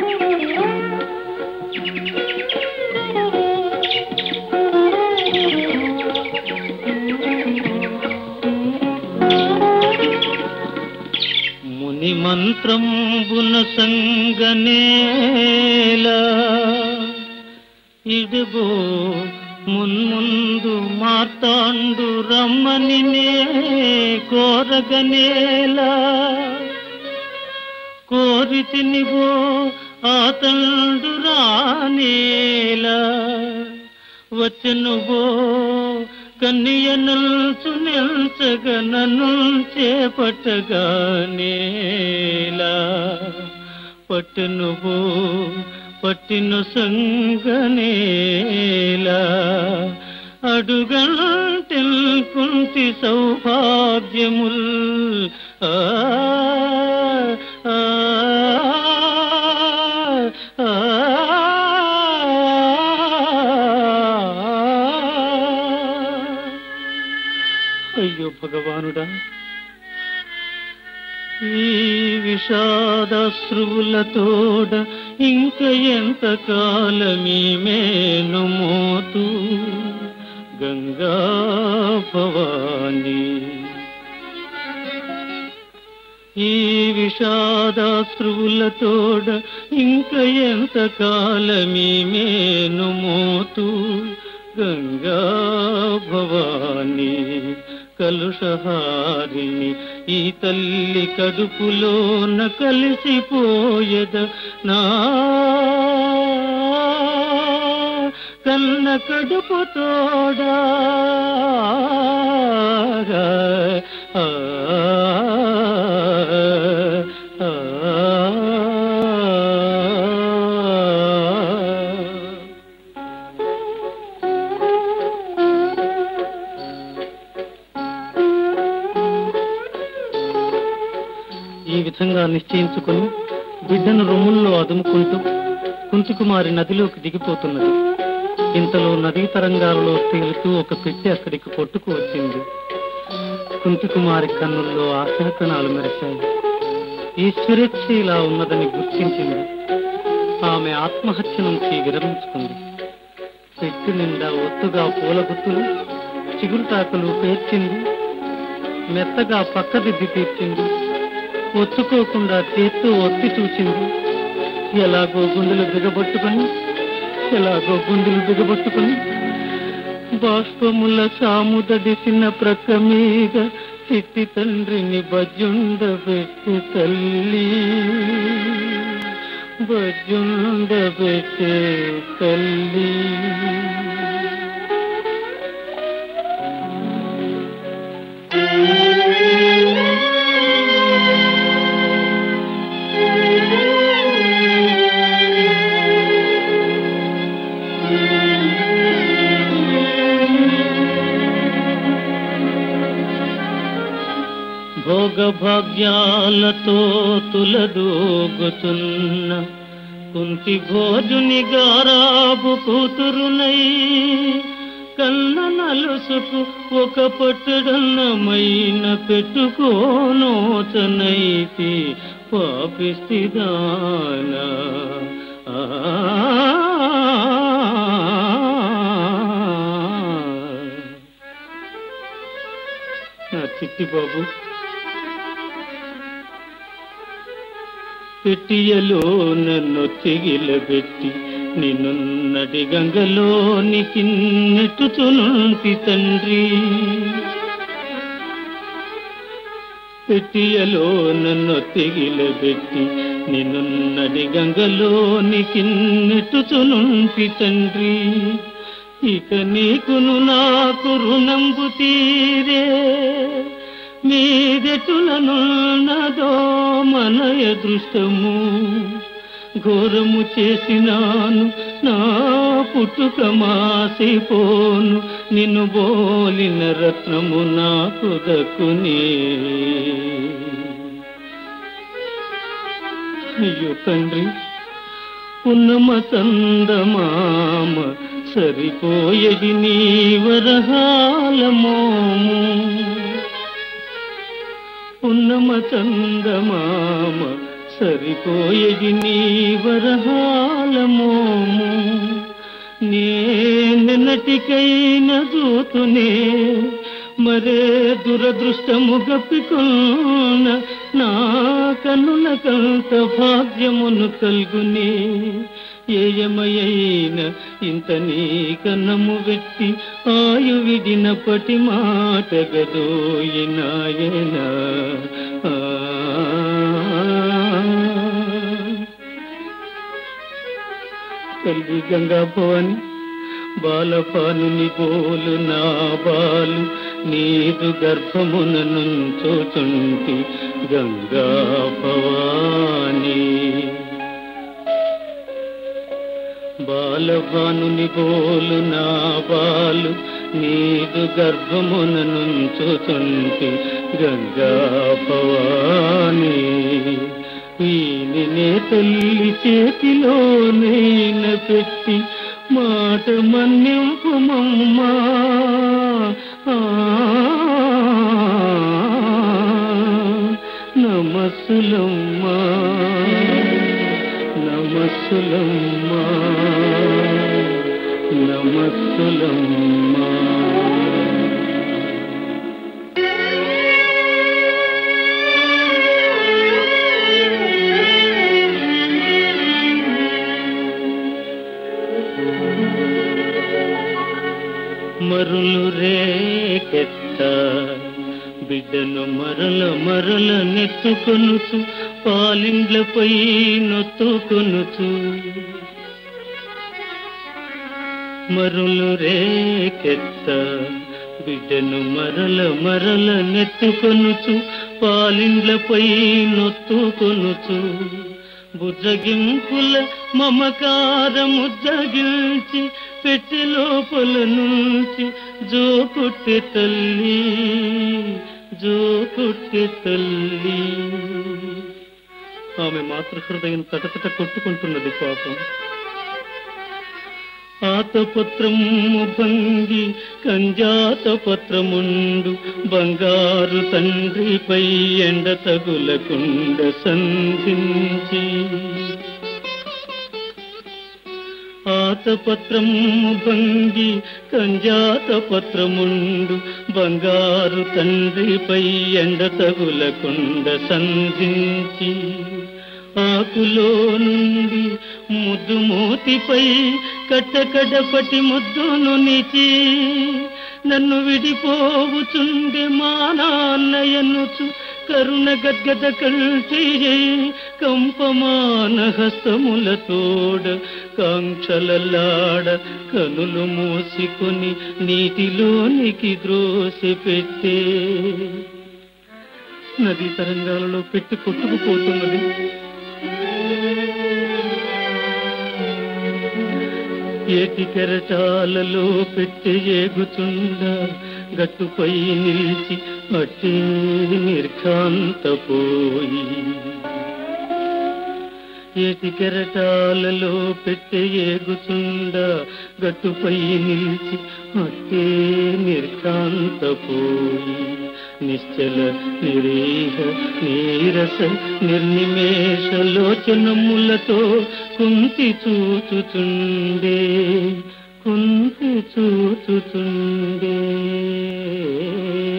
ముని మంత్రంబున సంగనేలా ఇడుగో మున్ముందు మార్తాండు రమ్మని నే కోరగనేలా కోరి తినిగో ఆతండు రానేలా వచ్చనుగో కన్యనుల్చు నిల్చగ నన్ను చేపట్టగానేలా పట్టునుగో పట్టిన సంగనేలా అడుగంటిల్ కుంటి సౌభాగ్యముల్ ఆ ఆ, ఆ, అయ్యో భగవానుడా ఈ విషాదశ్రువులతోడ ఇంక ఎంత కాలమీ మేను మోతు గంగా భవానీ ఈ విషాదాశ్రువులతోడ ఇంక ఎంత కాలమీ మేను మోతు గంగా భవానీ కలుషహారిణి ఈ తల్లి కడుపులోన కలిసిపోయద నా కన్న కడుపు తోడా ఆ, ఆ, ఆ. ఈ విధంగా నిశ్చయించుకొని బిడ్డను రొమ్ముల్లో అదుముకుంటూ కుంతికుమారి నదిలోకి దిగిపోతున్నది ఇంతలో నదీ తరంగాలలో తేలుతూ ఒక పెట్టి అక్కడికి కొట్టుకు వచ్చింది కుంతికుమారి కన్నుల్లో ఆశాకణాలు మెరిశాయి ఈశ్వరేచ్ఛ ఇలా ఉన్నదని గుర్తించింది ఆమె ఆత్మహత్య నుంచి విరమించుకుంది పెట్టి నిండా ఒత్తుగా పూల గుత్తులు చిగురుటాకులు పేర్చింది మెత్తగా పక్కదిద్ది తీర్చింది ఒత్తుకోకుండా చేత్తో ఒత్తి చూసింది ఎలాగో గుండెలు బిగబట్టుకొని ఎలాగో గుండెలు బిగబట్టుకొని బాష్పముల సాముదడిసిన ప్రక్క మీద చిట్టి తండ్రిని బజ్జుండబెట్టి తల్లి బజ్జుండబెట్టే తల్లి భోగభాగ్యాలతో తులదూగుతున్న కుంతి భోజుని గారాబు కూతురునై కన్న నలుసుకు ఒక పట్టుడన్నమైన పెట్టుకోనోచనైతి పాపిస్తిదానా ఆ నా చిట్టి బాబు పెట్టియలో నన్ను తెగిలబెట్టి నిన్నున్నటి గంగలోనికి నెట్టుచునుంటి తండ్రి పెట్టియలో నన్ను తెగిలబెట్టి నిన్నున్నటి గంగలోనికి నెట్టుచునుంటి తండ్రి ఇక నీకును నాకు రుణంబు తీరే మీదెటులనున్నదో మన అదృష్టము ఘోరము చేసినాను నా పుట్టుక మాసిపోను నిన్ను బోలిన రత్నము నాకు దక్కునే అయ్యో తండ్రి ఉన్నమ చందమామ సరిపోయేది నీ వరహాల మోము ఉన్నమ చందమామ సరిపోయేది నీ వరహాల మోము నేనటికైన దూతునే మరే దురదృష్టము గప్పికొన్న నా కన్నులకంత భాగ్యమును కల్గునే ఏయమయైన ఇంత నీ కన్నము వెట్టి ఆయు విడినప్పటి మాట గదోయినాయన తల్లి గంగా భవాని బాలపానుని పోలు నా బాలు నీదు గర్భమున నుంచోచుంటి గంగా భవాని బాలభానుని పోలు నా బాలు నీదు గర్భమున నుంచోచుంటి గంగా భవాని వీనినే తల్లి చేతిలో నేన పెట్టి మాట మన్నింపుమమ్మా ఆ, నమస్సులమ్మా నమస్సులమ్మా నమస్సులమ్మా మరులు రేకెత్త బిడ్డను మరల మరల నెత్తుకొనుచు పాలిండ్లపై నొత్తుకొనుచు మరులు రేకెత్త బిడ్డను మరల మరల నెత్తుకొనుచు పాలిండ్లపై నొత్తుకొనుచు బుజ్జగింపుల మమకారముజ్జగించి పెట్టి లోపల నుంచి జో కొట్టి తల్లి జో కొట్టి తల్లి ఆమె మాతృహృదయం తటతట కొట్టుకుంటున్నది పాపం ఆతపత్రము భంగి కంజాత పత్రముండు బంగారు తండ్రిపై ఎండ తగులకుండ సంధించి ఆతపత్రము భంగి కంజాత పత్రముండు బంగారు తండ్రిపై ఎండ తగులకుండ సంధించి ఆకులో నుండి ముద్దు మూతిపై కట్టకడపటి ముద్దును నిచి నన్ను విడిపోవుచుండే మా నాన్నయనుచు కరుణ గద్గద కంటి కంపమాన హస్తములతోడ కాంక్షలలాడ కనులు మూసుకొని నీటిలోనికి ద్రోసి పెట్టే నదీ తరంగాలలో పెట్టి కొట్టుకుపోతున్నది ఏటి కెరటాలలో పెట్టి ఏగుచుండ గట్టుపై నిలిచి అట్టి నిర్ఘాంతపోయి ఏటి కెరటాలలో పెట్టి ఏగుచుండ గట్టుపై నిలిచి అట్టే నిర్కాంతపోయి నిశ్చల నిరీహ నీరస నిర్నిమేష లోచనములతో కుంతి చూచుచుండే కుంతి చూచుచుండే